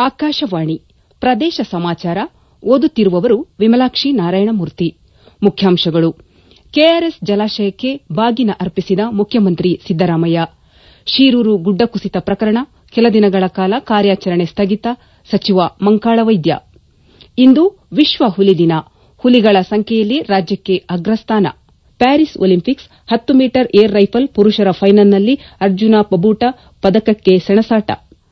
ಆಕಾಶವಾಣಿ ಪ್ರದೇಶ ಸಮಾಚಾರ ಓದುತ್ತಿರುವವರು ವಿಮಲಾಕ್ಷಿ ನಾರಾಯಣಮೂರ್ತಿ ಮುಖ್ಯಾಂಶಗಳು ಕೆಆರ್ಎಸ್ ಜಲಾಶಯಕ್ಕೆ ಬಾಗಿನ ಅರ್ಪಿಸಿದ ಮುಖ್ಯಮಂತ್ರಿ ಸಿದ್ದರಾಮಯ್ಯ ಶೀರೂರು ಗುಡ್ಡ ಕುಸಿತ ಪ್ರಕರಣ ಕೆಲ ದಿನಗಳ ಕಾಲ ಕಾರ್ಯಾಚರಣೆ ಸ್ಥಗಿತ ಸಚಿವ ಮಂಕಾಳ ವೈದ್ಯ ಇಂದು ವಿಶ್ವ ಹುಲಿ ದಿನ ಹುಲಿಗಳ ಸಂಖ್ಯೆಯಲ್ಲಿ ರಾಜ್ಯಕ್ಕೆ ಅಗ್ರಸ್ಥಾನ ಪ್ಯಾರಿಸ್ ಒಲಿಂಪಿಕ್ಸ್ ಹತ್ತು ಮೀಟರ್ ಏರ್ ರೈಫಲ್ ಪುರುಷರ ಫೈನಲ್ನಲ್ಲಿ ಅರ್ಜುನ ಪಬೂಟ ಪದಕಕ್ಕೆ ಸೆಣಸಾಟ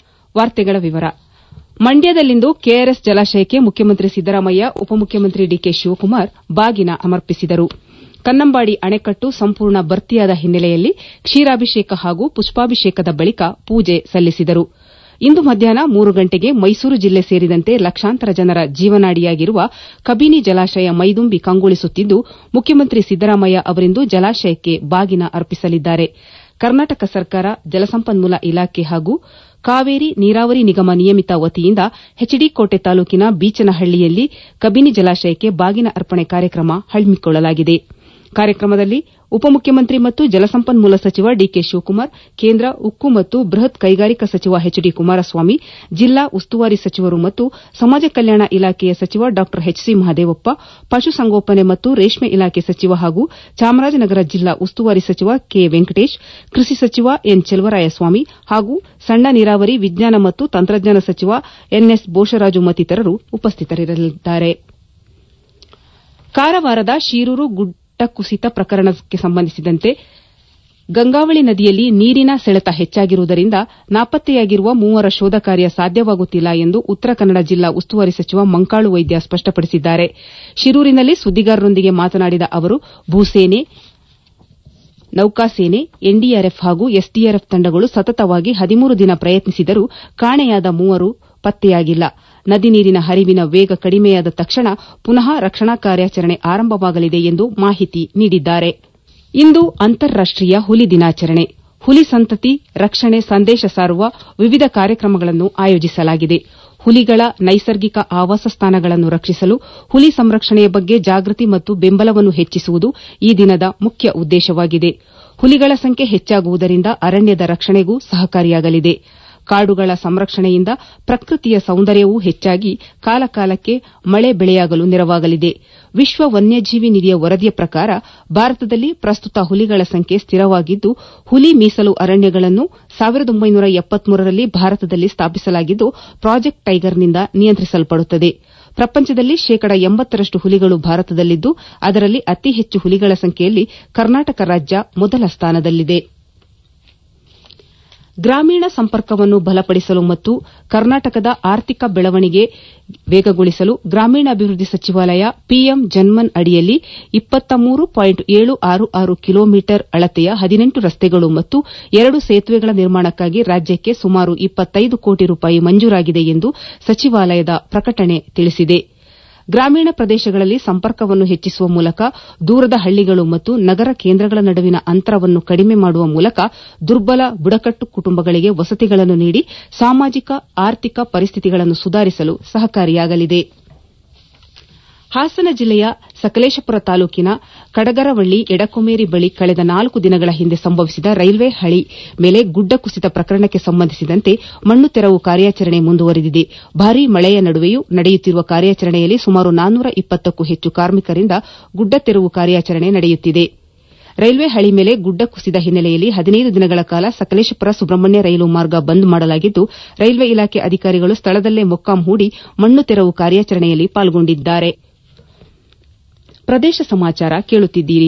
ಮಂಡ್ಯದಲ್ಲಿಂದು ಕೆಆರ್ಎಸ್ ಜಲಾಶಯಕ್ಕೆ ಮುಖ್ಯಮಂತ್ರಿ ಸಿದ್ದರಾಮಯ್ಯ ಉಪಮುಖ್ಯಮಂತ್ರಿ ಡಿಕೆ ಶಿವಕುಮಾರ್ ಬಾಗಿನ ಸಮರ್ಪಿಸಿದರು ಕನ್ನಂಬಾಡಿ ಅಣೆಕಟ್ಟು ಸಂಪೂರ್ಣ ಭರ್ತಿಯಾದ ಹಿನ್ನೆಲೆಯಲ್ಲಿ ಕ್ಷೀರಾಭಿಷೇಕ ಹಾಗೂ ಪುಷ್ಪಾಭಿಷೇಕದ ಬಳಿಕ ಪೂಜೆ ಸಲ್ಲಿಸಿದರು ಇಂದು ಮಧ್ಯಾಹ್ನ ಮೂರು ಗಂಟೆಗೆ ಮೈಸೂರು ಜಿಲ್ಲೆ ಸೇರಿದಂತೆ ಲಕ್ಷಾಂತರ ಜನರ ಜೀವನಾಡಿಯಾಗಿರುವ ಕಬಿನಿ ಜಲಾಶಯ ಮೈದುಂಬಿ ಕಂಗೊಳಿಸುತ್ತಿದ್ದು ಮುಖ್ಯಮಂತ್ರಿ ಸಿದ್ದರಾಮಯ್ಯ ಅವರಿಂದು ಜಲಾಶಯಕ್ಕೆ ಬಾಗಿನ ಅರ್ಪಿಸಲಿದ್ದಾರೆ ಕರ್ನಾಟಕ ಸರ್ಕಾರ ಜಲಸಂಪನ್ಮೂಲ ಇಲಾಖೆ ಹಾಗೂ ಕಾವೇರಿ ನೀರಾವರಿ ನಿಗಮ ನಿಯಮಿತ ವತಿಯಿಂದ ಹೆಚ್ಡಿ ಕೋಟೆ ತಾಲೂಕಿನ ಬೀಚನಹಳ್ಳಿಯಲ್ಲಿ ಕಬಿನಿ ಜಲಾಶಯಕ್ಕೆ ಬಾಗಿನ ಅರ್ಪಣೆ ಕಾರ್ಯಕ್ರಮ ಹಮ್ಮಿಕೊಳ್ಳಲಾಗಿದೆ ಕಾರ್ಯಕ್ರಮದಲ್ಲಿ ಉಪಮುಖ್ಯಮಂತ್ರಿ ಮತ್ತು ಜಲಸಂಪನ್ಮೂಲ ಸಚಿವ ಡಿಕೆ ಶಿವಕುಮಾರ್ ಕೇಂದ್ರ ಉಕ್ಕು ಮತ್ತು ಬೃಹತ್ ಕೈಗಾರಿಕಾ ಸಚಿವ ಎಚ್ ಡಿ ಕುಮಾರಸ್ವಾಮಿ ಜಿಲ್ಲಾ ಉಸ್ತುವಾರಿ ಸಚಿವರು ಮತ್ತು ಸಮಾಜ ಕಲ್ಯಾಣ ಇಲಾಖೆಯ ಸಚಿವ ಡಾ ಎಚ್ ಸಿ ಮಹದೇವಪ್ಪ ಪಶುಸಂಗೋಪನೆ ಮತ್ತು ರೇಷ್ಮೆ ಇಲಾಖೆ ಸಚಿವ ಹಾಗೂ ಚಾಮರಾಜನಗರ ಜಿಲ್ಲಾ ಉಸ್ತುವಾರಿ ಸಚಿವ ಕೆ ವೆಂಕಟೇಶ್ ಕೃಷಿ ಸಚಿವ ಎನ್ ಚೆಲುವರಾಯಸ್ವಾಮಿ ಹಾಗೂ ಸಣ್ಣ ನೀರಾವರಿ ವಿಜ್ಞಾನ ಮತ್ತು ತಂತ್ರಜ್ಞಾನ ಸಚಿವ ಎನ್ಎಸ್ ಬೋಸರಾಜು ಮತ್ತಿತರರು ಉಪಸ್ಥಿತರಿರಲಿದ್ದಾರೆ ಕಾರವಾರದ ಶೀರೂರು ಗುಡ್ಡ ಕುಸಿತ ಪ್ರಕರಣಕ್ಕೆ ಸಂಬಂಧಿಸಿದಂತೆ ಗಂಗಾವಳಿ ನದಿಯಲ್ಲಿ ನೀರಿನ ಸೆಳೆತ ಹೆಚ್ಚಾಗಿರುವುದರಿಂದ ನಾಪತ್ತೆಯಾಗಿರುವ ಮೂವರ ಶೋಧ ಕಾರ್ಯ ಸಾಧ್ಯವಾಗುತ್ತಿಲ್ಲ ಎಂದು ಉತ್ತರ ಕನ್ನಡ ಜಿಲ್ಲಾ ಉಸ್ತುವಾರಿ ಸಚಿವ ಮಂಕಾಳು ವೈದ್ಯ ಸ್ಪಷ್ಟಪಡಿಸಿದ್ದಾರೆ ಶಿರೂರಿನಲ್ಲಿ ಸುದ್ದಿಗಾರರೊಂದಿಗೆ ಮಾತನಾಡಿದ ಅವರು ಭೂಸೇನೆ ನೌಕಾಸೇನೆ ಎನ್ಡಿಆರ್ಎಫ್ ಹಾಗೂ ಎಸ್ಡಿಆರ್ಎಫ್ ತಂಡಗಳು ಸತತವಾಗಿ ಹದಿಮೂರು ದಿನ ಪ್ರಯತ್ನಿಸಿದರೂ ಕಾಣೆಯಾದ ಮೂವರು ಪತ್ತೆಯಾಗಿಲ್ಲ ನದಿ ನೀರಿನ ಹರಿವಿನ ವೇಗ ಕಡಿಮೆಯಾದ ತಕ್ಷಣ ಪುನಃ ರಕ್ಷಣಾ ಕಾರ್ಯಾಚರಣೆ ಆರಂಭವಾಗಲಿದೆ ಎಂದು ಮಾಹಿತಿ ನೀಡಿದ್ದಾರೆ ಇಂದು ಅಂತಾರಾಷ್ಟೀಯ ಹುಲಿ ದಿನಾಚರಣೆ ಹುಲಿ ಸಂತತಿ ರಕ್ಷಣೆ ಸಂದೇಶ ಸಾರುವ ವಿವಿಧ ಕಾರ್ಯಕ್ರಮಗಳನ್ನು ಆಯೋಜಿಸಲಾಗಿದೆ ಹುಲಿಗಳ ನೈಸರ್ಗಿಕ ಆವಾಸ ಸ್ಥಾನಗಳನ್ನು ರಕ್ಷಿಸಲು ಹುಲಿ ಸಂರಕ್ಷಣೆಯ ಬಗ್ಗೆ ಜಾಗೃತಿ ಮತ್ತು ಬೆಂಬಲವನ್ನು ಹೆಚ್ಚಿಸುವುದು ಈ ದಿನದ ಮುಖ್ಯ ಉದ್ದೇಶವಾಗಿದೆ ಹುಲಿಗಳ ಸಂಖ್ಯೆ ಹೆಚ್ಚಾಗುವುದರಿಂದ ಅರಣ್ಯದ ರಕ್ಷಣೆಗೂ ಸಹಕಾರಿಯಾಗಲಿದೆ ಕಾಡುಗಳ ಸಂರಕ್ಷಣೆಯಿಂದ ಪ್ರಕೃತಿಯ ಸೌಂದರ್ಯವೂ ಹೆಚ್ಚಾಗಿ ಕಾಲಕಾಲಕ್ಕೆ ಮಳೆ ಬೆಳೆಯಾಗಲು ನೆರವಾಗಲಿದೆ ವಿಶ್ವ ವನ್ಯಜೀವಿ ನಿಧಿಯ ವರದಿಯ ಪ್ರಕಾರ ಭಾರತದಲ್ಲಿ ಪ್ರಸ್ತುತ ಹುಲಿಗಳ ಸಂಖ್ಯೆ ಸ್ಥಿರವಾಗಿದ್ದು ಹುಲಿ ಮೀಸಲು ಅರಣ್ಯಗಳನ್ನು ರಲ್ಲಿ ಭಾರತದಲ್ಲಿ ಸ್ಥಾಪಿಸಲಾಗಿದ್ದು ಪ್ರಾಜೆಕ್ಟ್ ಟೈಗರ್ನಿಂದ ನಿಯಂತ್ರಿಸಲ್ಪಡುತ್ತದೆ ಪ್ರಪಂಚದಲ್ಲಿ ಶೇಕಡ ಎಂಬತ್ತರಷ್ಟು ಹುಲಿಗಳು ಭಾರತದಲ್ಲಿದ್ದು ಅದರಲ್ಲಿ ಅತಿ ಹೆಚ್ಚು ಹುಲಿಗಳ ಸಂಖ್ಯೆಯಲ್ಲಿ ಕರ್ನಾಟಕ ರಾಜ್ಯ ಮೊದಲ ಸ್ಥಾನದಲ್ಲಿದೆ ಗ್ರಾಮೀಣ ಸಂಪರ್ಕವನ್ನು ಬಲಪಡಿಸಲು ಮತ್ತು ಕರ್ನಾಟಕದ ಆರ್ಥಿಕ ಬೆಳವಣಿಗೆ ವೇಗಗೊಳಿಸಲು ಗ್ರಾಮೀಣಾಭಿವೃದ್ಧಿ ಸಚಿವಾಲಯ ಪಿಎಂ ಜನ್ಮನ್ ಅಡಿಯಲ್ಲಿ ಕಿಲೋಮೀಟರ್ ಅಳತೆಯ ಹದಿನೆಂಟು ರಸ್ತೆಗಳು ಮತ್ತು ಎರಡು ಸೇತುವೆಗಳ ನಿರ್ಮಾಣಕ್ಕಾಗಿ ರಾಜ್ಯಕ್ಕೆ ಸುಮಾರು ಕೋಟಿ ರೂಪಾಯಿ ಮಂಜೂರಾಗಿದೆ ಎಂದು ಸಚಿವಾಲಯದ ಪ್ರಕಟಣೆ ತಿಳಿಸಿದೆ ಗ್ರಾಮೀಣ ಪ್ರದೇಶಗಳಲ್ಲಿ ಸಂಪರ್ಕವನ್ನು ಹೆಚ್ಚಿಸುವ ಮೂಲಕ ದೂರದ ಹಳ್ಳಿಗಳು ಮತ್ತು ನಗರ ಕೇಂದ್ರಗಳ ನಡುವಿನ ಅಂತರವನ್ನು ಕಡಿಮೆ ಮಾಡುವ ಮೂಲಕ ದುರ್ಬಲ ಬುಡಕಟ್ಟು ಕುಟುಂಬಗಳಿಗೆ ವಸತಿಗಳನ್ನು ನೀಡಿ ಸಾಮಾಜಿಕ ಆರ್ಥಿಕ ಪರಿಸ್ಥಿತಿಗಳನ್ನು ಸುಧಾರಿಸಲು ಸಹಕಾರಿಯಾಗಲಿದೆ ಹಾಸನ ಜಿಲ್ಲೆಯ ಸಕಲೇಶಪುರ ತಾಲೂಕಿನ ಕಡಗರವಳ್ಳಿ ಎಡಕೊಮೇರಿ ಬಳಿ ಕಳೆದ ನಾಲ್ಕು ದಿನಗಳ ಹಿಂದೆ ಸಂಭವಿಸಿದ ರೈಲ್ವೆ ಹಳಿ ಮೇಲೆ ಗುಡ್ಡ ಕುಸಿತ ಪ್ರಕರಣಕ್ಕೆ ಸಂಬಂಧಿಸಿದಂತೆ ಮಣ್ಣು ತೆರವು ಕಾರ್ಯಾಚರಣೆ ಮುಂದುವರೆದಿದೆ ಭಾರೀ ಮಳೆಯ ನಡುವೆಯೂ ನಡೆಯುತ್ತಿರುವ ಕಾರ್ಯಾಚರಣೆಯಲ್ಲಿ ಸುಮಾರು ನಾನ್ನೂರ ಇಪ್ಪತ್ತಕ್ಕೂ ಹೆಚ್ಚು ಕಾರ್ಮಿಕರಿಂದ ಗುಡ್ಡ ತೆರವು ಕಾರ್ಯಾಚರಣೆ ನಡೆಯುತ್ತಿದೆ ರೈಲ್ವೆ ಹಳಿ ಮೇಲೆ ಗುಡ್ಡ ಕುಸಿದ ಹಿನ್ನೆಲೆಯಲ್ಲಿ ಹದಿನೈದು ದಿನಗಳ ಕಾಲ ಸಕಲೇಶಪುರ ಸುಬ್ರಹ್ಮಣ್ಯ ರೈಲು ಮಾರ್ಗ ಬಂದ್ ಮಾಡಲಾಗಿದ್ದು ರೈಲ್ವೆ ಇಲಾಖೆ ಅಧಿಕಾರಿಗಳು ಸ್ಥಳದಲ್ಲೇ ಮೊಕ್ಕಾಂ ಹೂಡಿ ಮಣ್ಣು ತೆರವು ಕಾರ್ಯಾಚರಣೆಯಲ್ಲಿ ಪಾಲ್ಗೊಂಡಿದ್ದಾರೆ ಪ್ರದೇಶ ಸಮಾಚಾರ ಕೇಳುತ್ತಿದ್ದೀರಿ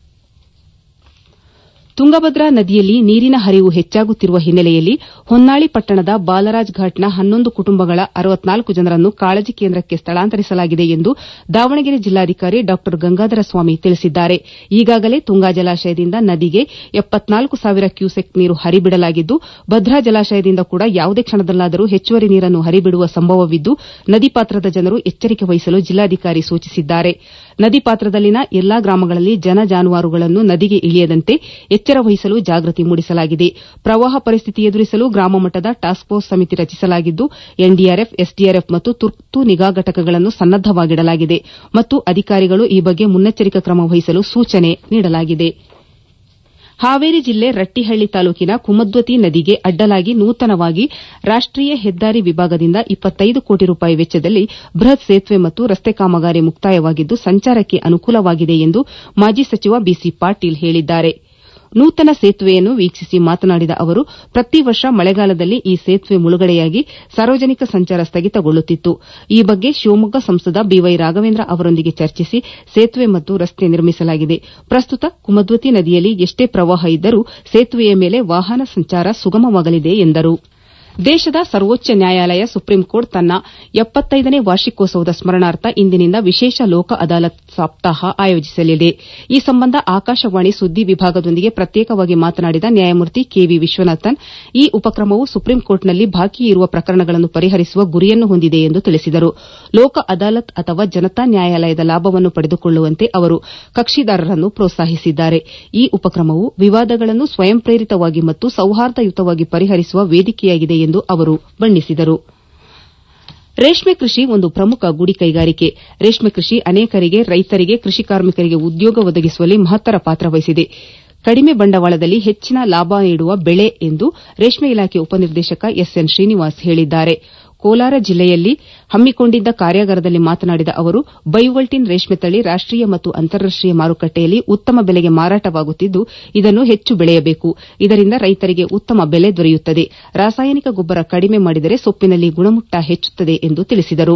ತುಂಗಭದ್ರಾ ನದಿಯಲ್ಲಿ ನೀರಿನ ಹರಿವು ಹೆಚ್ಚಾಗುತ್ತಿರುವ ಹಿನ್ನೆಲೆಯಲ್ಲಿ ಹೊನ್ನಾಳಿ ಪಟ್ಟಣದ ಬಾಲರಾಜ್ ಘಾಟ್ನ ಹನ್ನೊಂದು ಕುಟುಂಬಗಳ ಅರವತ್ನಾಲ್ಕು ಜನರನ್ನು ಕಾಳಜಿ ಕೇಂದ್ರಕ್ಕೆ ಸ್ಥಳಾಂತರಿಸಲಾಗಿದೆ ಎಂದು ದಾವಣಗೆರೆ ಜಿಲ್ಲಾಧಿಕಾರಿ ಡಾ ಗಂಗಾಧರ ಸ್ವಾಮಿ ತಿಳಿಸಿದ್ದಾರೆ ಈಗಾಗಲೇ ತುಂಗಾ ಜಲಾಶಯದಿಂದ ನದಿಗೆ ಎಪ್ಪತ್ನಾಲ್ಕು ಸಾವಿರ ಕ್ಯೂಸೆಕ್ ನೀರು ಹರಿಬಿಡಲಾಗಿದ್ದು ಭದ್ರಾ ಜಲಾಶಯದಿಂದ ಕೂಡ ಯಾವುದೇ ಕ್ಷಣದಲ್ಲಾದರೂ ಹೆಚ್ಚುವರಿ ನೀರನ್ನು ಹರಿಬಿಡುವ ಸಂಭವವಿದ್ದು ನದಿ ಪಾತ್ರದ ಜನರು ಎಚ್ಚರಿಕೆ ವಹಿಸಲು ಜಿಲ್ಲಾಧಿಕಾರಿ ಸೂಚಿಸಿದ್ದಾರೆ ನದಿ ಪಾತ್ರದಲ್ಲಿನ ಎಲ್ಲಾ ಗ್ರಾಮಗಳಲ್ಲಿ ಜನ ಜಾನುವಾರುಗಳನ್ನು ನದಿಗೆ ಇಳಿಯದಂತೆ ಎಚ್ಚರ ವಹಿಸಲು ಜಾಗೃತಿ ಮೂಡಿಸಲಾಗಿದೆ ಪ್ರವಾಹ ಪರಿಸ್ಥಿತಿ ಎದುರಿಸಲು ಗ್ರಾಮ ಮಟ್ಟದ ಟಾಸ್ಕ್ ಫೋರ್ಸ್ ಸಮಿತಿ ರಚಿಸಲಾಗಿದ್ದು ಎನ್ಡಿಆರ್ಎಫ್ ಎಸ್ಡಿಆರ್ಎಫ್ ಮತ್ತು ತುರ್ತು ನಿಗಾ ಘಟಕಗಳನ್ನು ಸನ್ನದ್ದವಾಗಿಡಲಾಗಿದೆ ಮತ್ತು ಅಧಿಕಾರಿಗಳು ಈ ಬಗ್ಗೆ ಮುನ್ನೆಚ್ಚರಿಕಾ ಕ್ರಮ ವಹಿಸಲು ಸೂಚನೆ ನೀಡಲಾಗಿದೆ ಹಾವೇರಿ ಜಿಲ್ಲೆ ರಟ್ಟಿಹಳ್ಳಿ ತಾಲೂಕಿನ ಕುಮದ್ವತಿ ನದಿಗೆ ಅಡ್ಡಲಾಗಿ ನೂತನವಾಗಿ ರಾಷ್ಟೀಯ ಹೆದ್ದಾರಿ ವಿಭಾಗದಿಂದ ಇಪ್ಪತ್ತೈದು ಕೋಟಿ ರೂಪಾಯಿ ವೆಚ್ಚದಲ್ಲಿ ಬೃಹತ್ ಸೇತುವೆ ಮತ್ತು ರಸ್ತೆ ಕಾಮಗಾರಿ ಮುಕ್ತಾಯವಾಗಿದ್ದು ಸಂಚಾರಕ್ಕೆ ಅನುಕೂಲವಾಗಿದೆ ಎಂದು ಮಾಜಿ ಸಚಿವ ಬಿಸಿ ಪಾಟೀಲ್ ಹೇಳಿದ್ದಾರೆ ನೂತನ ಸೇತುವೆಯನ್ನು ವೀಕ್ಷಿಸಿ ಮಾತನಾಡಿದ ಅವರು ಪ್ರತಿ ವರ್ಷ ಮಳೆಗಾಲದಲ್ಲಿ ಈ ಸೇತುವೆ ಮುಳುಗಡೆಯಾಗಿ ಸಾರ್ವಜನಿಕ ಸಂಚಾರ ಸ್ಥಗಿತಗೊಳ್ಳುತ್ತಿತ್ತು ಈ ಬಗ್ಗೆ ಶಿವಮೊಗ್ಗ ಸಂಸದ ಬಿವೈ ರಾಘವೇಂದ್ರ ಅವರೊಂದಿಗೆ ಚರ್ಚಿಸಿ ಸೇತುವೆ ಮತ್ತು ರಸ್ತೆ ನಿರ್ಮಿಸಲಾಗಿದೆ ಪ್ರಸ್ತುತ ಕುಮದ್ವತಿ ನದಿಯಲ್ಲಿ ಎಷ್ಟೇ ಪ್ರವಾಹ ಇದ್ದರೂ ಸೇತುವೆಯ ಮೇಲೆ ವಾಹನ ಸಂಚಾರ ಸುಗಮವಾಗಲಿದೆ ಎಂದರು ದೇಶದ ಸರ್ವೋಚ್ಚ ನ್ಯಾಯಾಲಯ ಸುಪ್ರೀಂಕೋರ್ಟ್ ತನ್ನ ಎಪ್ಪತ್ತೈದನೇ ವಾರ್ಷಿಕೋತ್ಸವದ ಸ್ಮರಣಾರ್ಥ ಇಂದಿನಿಂದ ವಿಶೇಷ ಲೋಕ ಅದಾಲತ್ ಸಪ್ತಾಹ ಆಯೋಜಿಸಲಿದೆ ಈ ಸಂಬಂಧ ಆಕಾಶವಾಣಿ ಸುದ್ದಿ ವಿಭಾಗದೊಂದಿಗೆ ಪ್ರತ್ಯೇಕವಾಗಿ ಮಾತನಾಡಿದ ನ್ಯಾಯಮೂರ್ತಿ ಕೆವಿ ವಿಶ್ವನಾಥನ್ ಈ ಉಪಕ್ರಮವು ಸುಪ್ರೀಂಕೋರ್ಟ್ನಲ್ಲಿ ಬಾಕಿ ಇರುವ ಪ್ರಕರಣಗಳನ್ನು ಪರಿಹರಿಸುವ ಗುರಿಯನ್ನು ಹೊಂದಿದೆ ಎಂದು ತಿಳಿಸಿದರು ಲೋಕ ಅದಾಲತ್ ಅಥವಾ ಜನತಾ ನ್ಯಾಯಾಲಯದ ಲಾಭವನ್ನು ಪಡೆದುಕೊಳ್ಳುವಂತೆ ಅವರು ಕಕ್ಷಿದಾರರನ್ನು ಪ್ರೋತ್ಸಾಹಿಸಿದ್ದಾರೆ ಈ ಉಪಕ್ರಮವು ವಿವಾದಗಳನ್ನು ಸ್ವಯಂ ಪ್ರೇರಿತವಾಗಿ ಮತ್ತು ಸೌಹಾರ್ದಯುತವಾಗಿ ಪರಿಹರಿಸುವ ವೇದಿಕೆಯಾಗಿದೆ ಎಂದು ಅವರು ಬಣ್ಣಿಸಿದರು ರೇಷ್ಮೆ ಕೃಷಿ ಒಂದು ಪ್ರಮುಖ ಗುಡಿ ಕೈಗಾರಿಕೆ ರೇಷ್ಮೆ ಕೃಷಿ ಅನೇಕರಿಗೆ ರೈತರಿಗೆ ಕೃಷಿ ಕಾರ್ಮಿಕರಿಗೆ ಉದ್ಯೋಗ ಒದಗಿಸುವಲ್ಲಿ ಮಹತ್ತರ ಪಾತ್ರ ವಹಿಸಿದೆ ಕಡಿಮೆ ಬಂಡವಾಳದಲ್ಲಿ ಹೆಚ್ಚಿನ ಲಾಭ ನೀಡುವ ಬೆಳೆ ಎಂದು ರೇಷ್ಮೆ ಇಲಾಖೆ ಉಪನಿರ್ದೇಶಕ ಎಸ್ಎನ್ ಶ್ರೀನಿವಾಸ್ ಹೇಳಿದ್ದಾರೆ ಕೋಲಾರ ಜಿಲ್ಲೆಯಲ್ಲಿ ಹಮ್ಮಿಕೊಂಡಿದ್ದ ಕಾರ್ಯಾಗಾರದಲ್ಲಿ ಮಾತನಾಡಿದ ಅವರು ಬೈವಲ್ಟಿನ್ ರೇಷ್ಮೆ ತಳಿ ರಾಷ್ಟೀಯ ಮತ್ತು ಅಂತಾರಾಷ್ಟೀಯ ಮಾರುಕಟ್ಟೆಯಲ್ಲಿ ಉತ್ತಮ ಬೆಲೆಗೆ ಮಾರಾಟವಾಗುತ್ತಿದ್ದು ಇದನ್ನು ಹೆಚ್ಚು ಬೆಳೆಯಬೇಕು ಇದರಿಂದ ರೈತರಿಗೆ ಉತ್ತಮ ಬೆಲೆ ದೊರೆಯುತ್ತದೆ ರಾಸಾಯನಿಕ ಗೊಬ್ಬರ ಕಡಿಮೆ ಮಾಡಿದರೆ ಸೊಪ್ಪಿನಲ್ಲಿ ಗುಣಮಟ್ಟ ಹೆಚ್ಚುತ್ತದೆ ಎಂದು ತಿಳಿಸಿದರು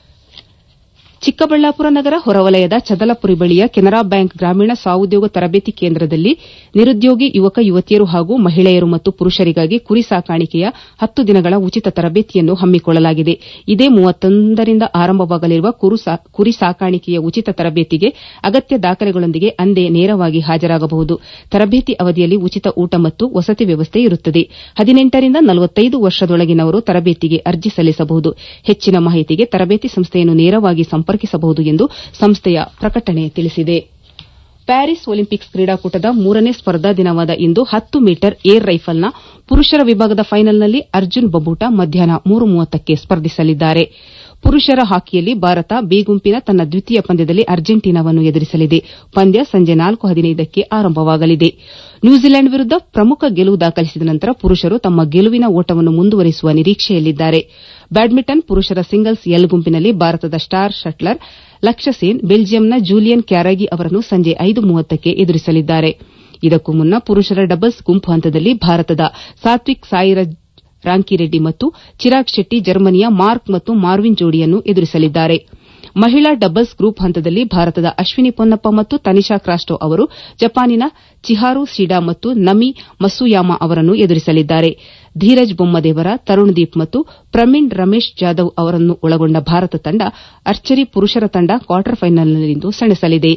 ಚಿಕ್ಕಬಳ್ಳಾಪುರ ನಗರ ಹೊರವಲಯದ ಚದಲಪುರಿ ಬಳಿಯ ಕೆನರಾ ಬ್ಯಾಂಕ್ ಗ್ರಾಮೀಣ ಸ್ವಾಉದ್ಯೋಗ ತರಬೇತಿ ಕೇಂದ್ರದಲ್ಲಿ ನಿರುದ್ಯೋಗಿ ಯುವಕ ಯುವತಿಯರು ಹಾಗೂ ಮಹಿಳೆಯರು ಮತ್ತು ಪುರುಷರಿಗಾಗಿ ಕುರಿ ಸಾಕಾಣಿಕೆಯ ಹತ್ತು ದಿನಗಳ ಉಚಿತ ತರಬೇತಿಯನ್ನು ಹಮ್ಮಿಕೊಳ್ಳಲಾಗಿದೆ ಇದೇ ಮೂವತ್ತೊಂದರಿಂದ ಆರಂಭವಾಗಲಿರುವ ಕುರಿ ಸಾಕಾಣಿಕೆಯ ಉಚಿತ ತರಬೇತಿಗೆ ಅಗತ್ಯ ದಾಖಲೆಗಳೊಂದಿಗೆ ಅಂದೇ ನೇರವಾಗಿ ಹಾಜರಾಗಬಹುದು ತರಬೇತಿ ಅವಧಿಯಲ್ಲಿ ಉಚಿತ ಊಟ ಮತ್ತು ವಸತಿ ವ್ಯವಸ್ಥೆ ಇರುತ್ತದೆ ಹದಿನೆಂಟರಿಂದ ನಲವತ್ತೈದು ವರ್ಷದೊಳಗಿನವರು ತರಬೇತಿಗೆ ಅರ್ಜಿ ಸಲ್ಲಿಸಬಹುದು ಹೆಚ್ಚಿನ ಮಾಹಿತಿಗೆ ತರಬೇತಿ ಸಂಸ್ಥೆಯನ್ನು ನೇರವಾಗಿ ಸಂಪರ್ಕಿಸಬಹುದು ಎಂದು ಸಂಸ್ಥೆಯ ಪ್ರಕಟಣೆ ತಿಳಿಸಿದೆ ಪ್ಯಾರಿಸ್ ಒಲಿಂಪಿಕ್ಸ್ ಕ್ರೀಡಾಕೂಟದ ಮೂರನೇ ಸ್ಪರ್ಧಾ ದಿನವಾದ ಇಂದು ಹತ್ತು ಮೀಟರ್ ಏರ್ ರೈಫಲ್ನ ಪುರುಷರ ವಿಭಾಗದ ಫೈನಲ್ನಲ್ಲಿ ಅರ್ಜುನ್ ಬಬೂಟ ಮಧ್ಯಾಹ್ನ ಮೂರು ಮೂವತ್ತಕ್ಕೆ ಸ್ಪರ್ಧಿಸಲಿದ್ದಾರೆ ಪುರುಷರ ಹಾಕಿಯಲ್ಲಿ ಭಾರತ ಬಿ ಗುಂಪಿನ ತನ್ನ ದ್ವಿತೀಯ ಪಂದ್ಯದಲ್ಲಿ ಅರ್ಜೆಂಟೀನಾವನ್ನು ಎದುರಿಸಲಿದೆ ಪಂದ್ಯ ಸಂಜೆ ನಾಲ್ಕು ಹದಿನೈದಕ್ಕೆ ಆರಂಭವಾಗಲಿದೆ ನ್ಯೂಜಿಲೆಂಡ್ ವಿರುದ್ದ ಪ್ರಮುಖ ಗೆಲುವು ದಾಖಲಿಸಿದ ನಂತರ ಪುರುಷರು ತಮ್ಮ ಗೆಲುವಿನ ಓಟವನ್ನು ಮುಂದುವರಿಸುವ ನಿರೀಕ್ಷೆಯಲ್ಲಿದ್ದಾರೆ ಬ್ಯಾಡ್ಮಿಂಟನ್ ಪುರುಷರ ಸಿಂಗಲ್ಸ್ ಎಲ್ ಗುಂಪಿನಲ್ಲಿ ಭಾರತದ ಸ್ಟಾರ್ ಶಟ್ಲರ್ ಲಕ್ಷ್ಯ ಸೇನ್ ಬೆಲ್ಜಿಯಂನ ಜೂಲಿಯನ್ ಕ್ಯಾರಾಗಿ ಅವರನ್ನು ಸಂಜೆ ಐದು ಮೂವತ್ತಕ್ಕೆ ಎದುರಿಸಲಿದ್ದಾರೆ ಇದಕ್ಕೂ ಮುನ್ನ ಪುರುಷರ ಡಬಲ್ಸ್ ಗುಂಪು ಹಂತದಲ್ಲಿ ಭಾರತದ ಸಾತ್ವಿಕ್ ಸಾಯಿರಾಜ್ ರಾಂಕಿರೆಡ್ಡಿ ಮತ್ತು ಚಿರಾಗ್ ಶೆಟ್ಟಿ ಜರ್ಮನಿಯ ಮಾರ್ಕ್ ಮತ್ತು ಮಾರ್ವಿನ್ ಜೋಡಿಯನ್ನು ಎದುರಿಸಲಿದ್ದಾರೆ ಮಹಿಳಾ ಡಬಲ್ಸ್ ಗ್ರೂಪ್ ಹಂತದಲ್ಲಿ ಭಾರತದ ಅಶ್ವಿನಿ ಪೊನ್ನಪ್ಪ ಮತ್ತು ತನಿಷಾ ಕ್ರಾಸ್ಟೋ ಅವರು ಜಪಾನಿನ ಚಿಹಾರು ಶಿಡಾ ಮತ್ತು ನಮಿ ಮಸುಯಾಮಾ ಅವರನ್ನು ಎದುರಿಸಲಿದ್ದಾರೆ ಧೀರಜ್ ಬೊಮ್ಮದೇವರ ತರುಣ್ ದೀಪ್ ಮತ್ತು ಪ್ರಮೀಣ್ ರಮೇಶ್ ಜಾಧವ್ ಅವರನ್ನು ಒಳಗೊಂಡ ಭಾರತ ತಂಡ ಆರ್ಚರಿ ಪುರುಷರ ತಂಡ ಕ್ವಾರ್ಟರ್ ಫೈನಲ್ನಲ್ಲಿಂದು ಸೆಣಸಲಿದೆ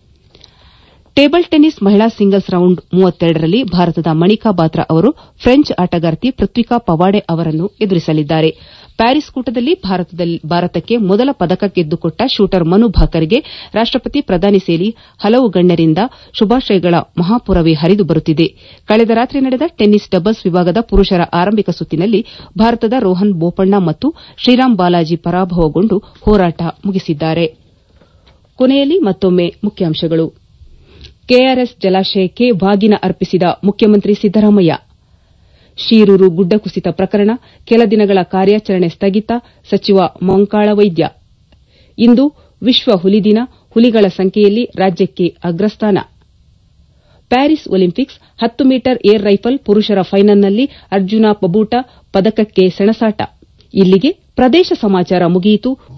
ಟೇಬಲ್ ಟೆನ್ನಿಸ್ ಮಹಿಳಾ ಸಿಂಗಲ್ಸ್ ರೌಂಡ್ ಮೂವತ್ತೆರಡರಲ್ಲಿ ಭಾರತದ ಮಣಿಕಾ ಬಾತ್ರಾ ಅವರು ಫ್ರೆಂಚ್ ಆಟಗಾರ್ತಿ ಪೃಥ್ವಿಕಾ ಪವಾಡೆ ಅವರನ್ನು ಎದುರಿಸಲಿದ್ದಾರೆ ಪ್ಯಾರಿಸ್ ಕೂಟದಲ್ಲಿ ಭಾರತಕ್ಕೆ ಮೊದಲ ಪದಕ ಗೆದ್ದುಕೊಟ್ಟ ಶೂಟರ್ ಮನು ಭಾಕರ್ಗೆ ರಾಷ್ಟಪತಿ ಪ್ರಧಾನಿ ಸೇರಿ ಹಲವು ಗಣ್ಯರಿಂದ ಶುಭಾಶಯಗಳ ಮಹಾಪೂರವೇ ಹರಿದು ಬರುತ್ತಿದೆ ಕಳೆದ ರಾತ್ರಿ ನಡೆದ ಟೆನ್ನಿಸ್ ಡಬಲ್ಸ್ ವಿಭಾಗದ ಪುರುಷರ ಆರಂಭಿಕ ಸುತ್ತಿನಲ್ಲಿ ಭಾರತದ ರೋಹನ್ ಬೋಪಣ್ಣ ಮತ್ತು ಶ್ರೀರಾಮ್ ಬಾಲಾಜಿ ಪರಾಭವಗೊಂಡು ಹೋರಾಟ ಮುಗಿಸಿದ್ದಾರೆ ಕೊನೆಯಲ್ಲಿ ಮತ್ತೊಮ್ಮೆ ಮುಖ್ಯಾಂಶಗಳು ಕೆಆರ್ಎಸ್ ಜಲಾಶಯಕ್ಕೆ ಬಾಗಿನ ಅರ್ಪಿಸಿದ ಮುಖ್ಯಮಂತ್ರಿ ಸಿದ್ದರಾಮಯ್ಯ ಶೀರೂರು ಗುಡ್ಡ ಕುಸಿತ ಪ್ರಕರಣ ಕೆಲ ದಿನಗಳ ಕಾರ್ಯಾಚರಣೆ ಸ್ಥಗಿತ ಸಚಿವ ಮಂಕಾಳ ವೈದ್ಯ ಇಂದು ವಿಶ್ವ ಹುಲಿ ದಿನ ಹುಲಿಗಳ ಸಂಖ್ಯೆಯಲ್ಲಿ ರಾಜ್ಯಕ್ಕೆ ಅಗ್ರಸ್ಥಾನ ಪ್ಯಾರಿಸ್ ಒಲಿಂಪಿಕ್ಸ್ ಹತ್ತು ಮೀಟರ್ ಏರ್ ರೈಫಲ್ ಪುರುಷರ ಫೈನಲ್ನಲ್ಲಿ ಅರ್ಜುನ ಪಬೂಟ ಪದಕಕ್ಕೆ ಸೆಣಸಾಟ ಇಲ್ಲಿಗೆ ಪ್ರದೇಶ ಸಮಾಚಾರ ಮುಗಿಯಿತು